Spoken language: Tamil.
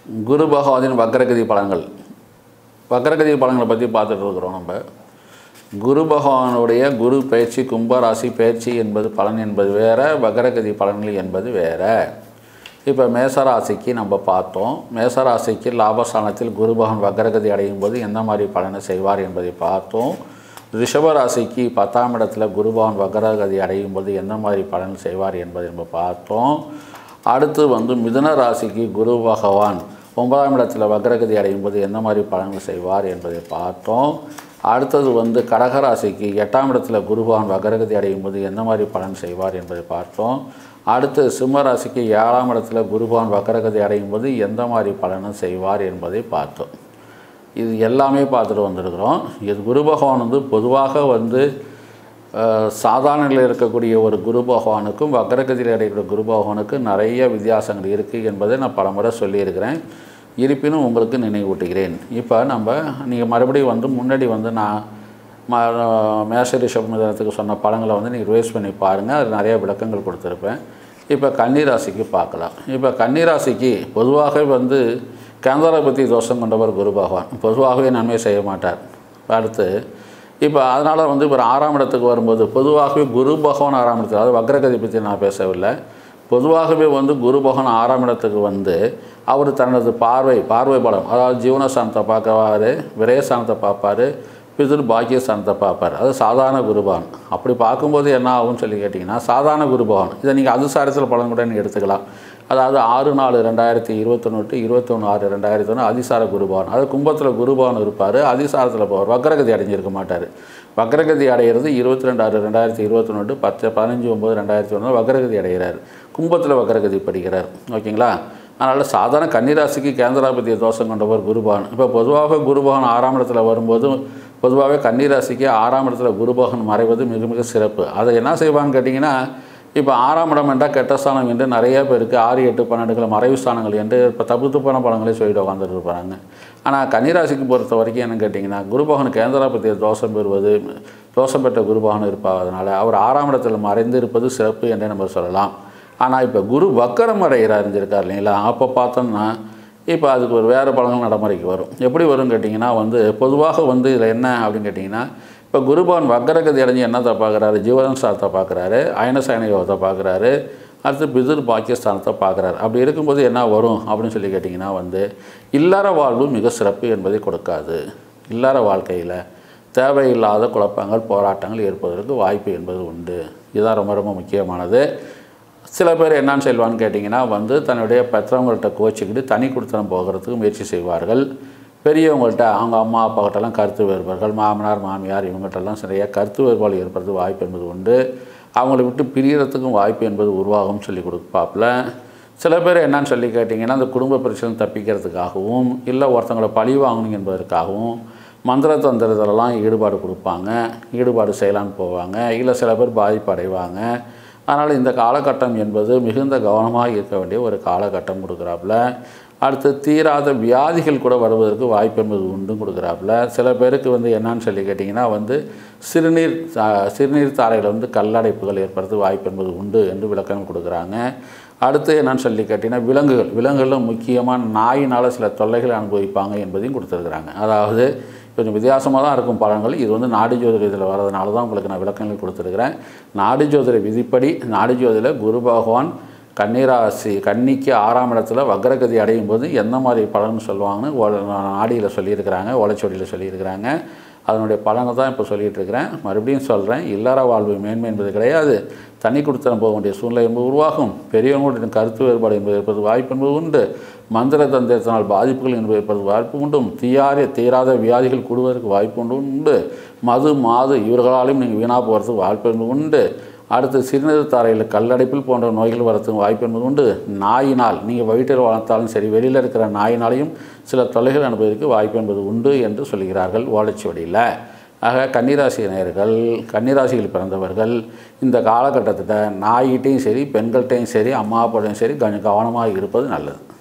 குரு பகவானின் வக்ரகதி பலன்கள் வக்ரகதி பலன்களை பற்றி பார்த்துட்டு இருக்கிறோம் நம்ம குரு பகவானுடைய குரு பயிற்சி கும்பராசி பயிற்சி என்பது பலன் என்பது வேற வக்ரகதி பலன்கள் என்பது வேற இப்போ மேசராசிக்கு நம்ம பார்த்தோம் மேசராசிக்கு லாபஸ்தானத்தில் குரு பகவான் வக்ரகதி அடையும் போது எந்த மாதிரி பலனை செய்வார் என்பதை பார்த்தோம் ரிஷபராசிக்கு பத்தாம் இடத்துல குரு பகவான் வக்ரகதி அடையும் போது எந்த மாதிரி பலன் செய்வார் என்பதை நம்ம பார்த்தோம் அடுத்து வந்து மிதுன ராசிக்கு குரு பகவான் ஒன்பதாம் இடத்துல வக்ரகதி அடையும் போது எந்த மாதிரி பலன்கள் செய்வார் என்பதை பார்த்தோம் அடுத்தது வந்து கடகராசிக்கு எட்டாம் இடத்துல குரு பகவான் வக்ரகதி அடையும் போது எந்த மாதிரி பலன் செய்வார் என்பதை பார்த்தோம் அடுத்து சிம்ம ராசிக்கு ஏழாம் இடத்துல குரு பகவான் வக்ரகதி அடையும் போது எந்த மாதிரி பலனும் செய்வார் என்பதை பார்த்தோம் இது எல்லாமே பார்த்துட்டு வந்திருக்கிறோம் இது குரு பகவான் வந்து பொதுவாக வந்து அஹ், சாதாரண நிலையில் இருக்கக்கூடிய ஒரு குரு பகவானுக்கும் வக்ரகதியில் அடையக்கூடிய குரு பகவானுக்கும் நிறைய வித்தியாசங்கள் இருக்குது என்பதை நான் பலமுறை சொல்லியிருக்கிறேன் இருப்பினும் உங்களுக்கு நினைவூட்டுகிறேன் இப்போ நம்ம நீங்கள் மறுபடியும் வந்து முன்னாடி வந்து நான் ம மேஷ ரிஷப் மிதனத்துக்கு சொன்ன படங்களை வந்து நீங்கள் ரிவைஸ் பண்ணி பாருங்கள் அது நிறைய விளக்கங்கள் கொடுத்துருப்பேன் இப்போ கன்னிராசிக்கு பார்க்கலாம் இப்போ கன்னிராசிக்கு பொதுவாக வந்து கேந்திராபதி தோஷம் கொண்டவர் குரு பகவான் பொதுவாகவே நன்மை செய்ய மாட்டார் அடுத்து இப்போ அதனால் வந்து இப்போ ஆறாம் இடத்துக்கு வரும்போது பொதுவாகவே குரு பகவான் ஆறாம் இடத்துக்கு அதாவது வக்ரகதி பற்றி நான் பேசவில்லை பொதுவாகவே வந்து குரு பகவான் ஆறாம் இடத்துக்கு வந்து அவர் தனது பார்வை பார்வை பலம் அதாவது ஜீவனஸ்தானத்தை பார்க்கவாரு விரயஸ்தானத்தை பார்ப்பாரு பிதிர் பாக்கியஸ்தானத்தை பார்ப்பார் அது சாதாரண குருபகவான் அப்படி பார்க்கும்போது என்ன ஆகும்னு சொல்லி கேட்டிங்கன்னா சாதாரண குருபகவான் இதை நீங்கள் அதிசாரத்தில் பலன் கூட நீங்கள் எடுத்துக்கலாம் அதாவது ஆறு நாலு ரெண்டாயிரத்தி இருபத்தொன்று டு இருபத்தொன்று ஆறு ரெண்டாயிரத்தி ஒன்று அதிசார குருபவன் அதாவது கும்பத்தில் குருபவன் இருப்பார் அதிசாரத்தில் போவார் வக்ரகதி அடைஞ்சிருக்க மாட்டார் வக்ரகதி அடைகிறது இருபத்தி ரெண்டு ஆறு ரெண்டாயிரத்தி இருபத்தொன்று டு பத்து பதினஞ்சு ஒம்பது ரெண்டாயிரத்தி ஒன்று வக்ரகதி அடைகிறார் கும்பத்தில் வக்ரகதி படிக்கிறார் ஓகேங்களா அதனால் சாதாரண கன்னிராசிக்கு கேந்திராபதிய தோஷம் கொண்டவர் குருபகன் இப்போ பொதுவாக குருபகன் ஆறாம் இடத்துல வரும்போது பொதுவாகவே கன்னிராசிக்கு ஆறாம் இடத்துல குருபகன் மறைவது மிக மிக சிறப்பு அதை என்ன செய்வான்னு கேட்டிங்கன்னா இப்போ ஆறாம் இடம் என்றால் கெட்ட ஸ்தானம் என்று நிறைய பேருக்கு ஆறு எட்டு பன்னெண்டுகள் மறைவு ஸ்தானங்கள் என்று இப்போ தப்பு தப்பான பலங்களே சொல்லிட்டு உட்காந்துட்டு இருப்பாங்க ஆனால் கன்னிராசிக்கு பொறுத்த வரைக்கும் என்னன்னு கேட்டிங்கன்னா குருபகன் கேந்திராபதிய தோஷம் பெறுவது தோஷம் பெற்ற குருபகன் இருப்பதனால அவர் ஆறாம் இடத்துல மறைந்து இருப்பது சிறப்பு என்றே நம்ம சொல்லலாம் ஆனால் இப்போ குரு வக்கரம் அடைகிறார் இருந்திருக்கார் இல்லைங்களா அப்போ பார்த்தோம்னா இப்போ அதுக்கு ஒரு வேறு பலன்கள் நடைமுறைக்கு வரும் எப்படி வரும்னு கேட்டிங்கன்னா வந்து பொதுவாக வந்து இதில் என்ன அப்படின்னு கேட்டிங்கன்னா இப்போ குருபவன் வக்கரகதி அடைஞ்சு என்னத்தை பார்க்குறாரு ஜீவன் ஸ்தானத்தை பார்க்குறாரு அயனசயன யோகத்தை பார்க்குறாரு அடுத்து பிதிர் பாக்கியஸ்தானத்தை பார்க்குறாரு அப்படி இருக்கும்போது என்ன வரும் அப்படின்னு சொல்லி கேட்டிங்கன்னா வந்து இல்லற வாழ்வு மிக சிறப்பு என்பதை கொடுக்காது இல்லற வாழ்க்கையில் தேவையில்லாத குழப்பங்கள் போராட்டங்கள் ஏற்பதற்கு வாய்ப்பு என்பது உண்டு இதுதான் ரொம்ப ரொம்ப முக்கியமானது சில பேர் என்னன்னு சொல்லுவான்னு கேட்டிங்கன்னா வந்து தன்னுடைய பெற்றவங்கள்ட்ட கோச்சிக்கிட்டு தனி கொடுத்தனம் போகிறதுக்கு முயற்சி செய்வார்கள் பெரியவங்கள்ட்ட அவங்க அம்மா அப்பாக்கிட்டலாம் கருத்து வேறுபாடுகள் மாமனார் மாமியார் இவங்ககிட்டலாம் சரியாக கருத்து வேறுபாடு ஏற்படுறது வாய்ப்பு என்பது உண்டு அவங்கள விட்டு பிரியறதுக்கும் வாய்ப்பு என்பது உருவாகும்னு சொல்லி கொடுப்பாப்புல சில பேர் என்னன்னு சொல்லி கேட்டிங்கன்னா அந்த குடும்ப பிரச்சனை தப்பிக்கிறதுக்காகவும் இல்லை ஒருத்தங்களை பழி வாங்கணும் என்பதற்காகவும் மந்திர தந்திரத்திலலாம் ஈடுபாடு கொடுப்பாங்க ஈடுபாடு செய்யலான்னு போவாங்க இல்லை சில பேர் பாதிப்பு அடைவாங்க அதனால் இந்த காலகட்டம் என்பது மிகுந்த கவனமாக இருக்க வேண்டிய ஒரு காலகட்டம் கொடுக்குறாப்புல அடுத்து தீராத வியாதிகள் கூட வருவதற்கு வாய்ப்பு என்பது உண்டும் கொடுக்குறாப்புல சில பேருக்கு வந்து என்னன்னு சொல்லி கேட்டிங்கன்னா வந்து சிறுநீர் தா- சிறுநீர் தாரையில் வந்து கல்லடைப்புகள் ஏற்படுறது வாய்ப்பு என்பது உண்டு என்று விளக்கம் கொடுக்குறாங்க அடுத்து என்னன்னு சொல்லி கேட்டிங்கன்னா விலங்குகள் விலங்குகளில் முக்கியமாக நாயினால் சில தொல்லைகளை அனுபவிப்பாங்க என்பதையும் கொடுத்துருக்குறாங்க அதாவது கொஞ்சம் வித்தியாசமாக தான் இருக்கும் பலன்கள் இது வந்து நாடி ஜோதிட இதில் வரதுனால தான் உங்களுக்கு நான் விளக்கங்கள் கொடுத்துருக்குறேன் நாடி ஜோதிட விதிப்படி நாடி ஜோதிட குரு பகவான் கன்னிராசி கன்னிக்கு ஆறாம் இடத்துல வக்ரகதி அடையும் போது எந்த மாதிரி பலன் சொல்லுவாங்கன்னு ஒ- நாடியில் சொல்லியிருக்கிறாங்க ஓலைச்சொடியில் சொல்லியிருக்கிறாங்க அதனுடைய பலனை தான் இப்போ சொல்லிகிட்டு இருக்கிறேன் மறுபடியும் சொல்கிறேன் இல்லற வாழ்வு மேன்மை என்பது கிடையாது தனி கொடுத்தனம் போக வேண்டிய சூழ்நிலை என்பது உருவாகும் பெரியவங்களுடைய கருத்து வேறுபாடு என்பது இருப்பது வாய்ப்பு என்பது உண்டு மந்திர தந்திரத்தினால் பாதிப்புகள் என்பது இருப்பது வாய்ப்பு உண்டும் தீயாரிய தீராத வியாதிகள் கூடுவதற்கு வாய்ப்பு உண்டு உண்டு மது மாது இவர்களாலும் நீங்கள் வீணாக போகிறதுக்கு வாய்ப்பு என்பது உண்டு அடுத்து சிறுநீர் தாரையில் கல்லடைப்பில் போன்ற நோய்கள் வரத்துக்கு வாய்ப்பு என்பது உண்டு நாயினால் நீங்கள் வயிற்றில் வளர்த்தாலும் சரி வெளியில் இருக்கிற நாயினாலையும் சில தொல்லைகள் அனுபவிக்க வாய்ப்பு என்பது உண்டு என்று சொல்கிறார்கள் ஓலைச்சுவடியில் ஆக கன்னிராசி நேயர்கள் கன்னிராசியில் பிறந்தவர்கள் இந்த காலகட்டத்தில் நாய்கிட்டையும் சரி பெண்கள்கிட்டையும் சரி அம்மா அப்பாட்டையும் சரி கொஞ்சம் கவனமாக இருப்பது நல்லது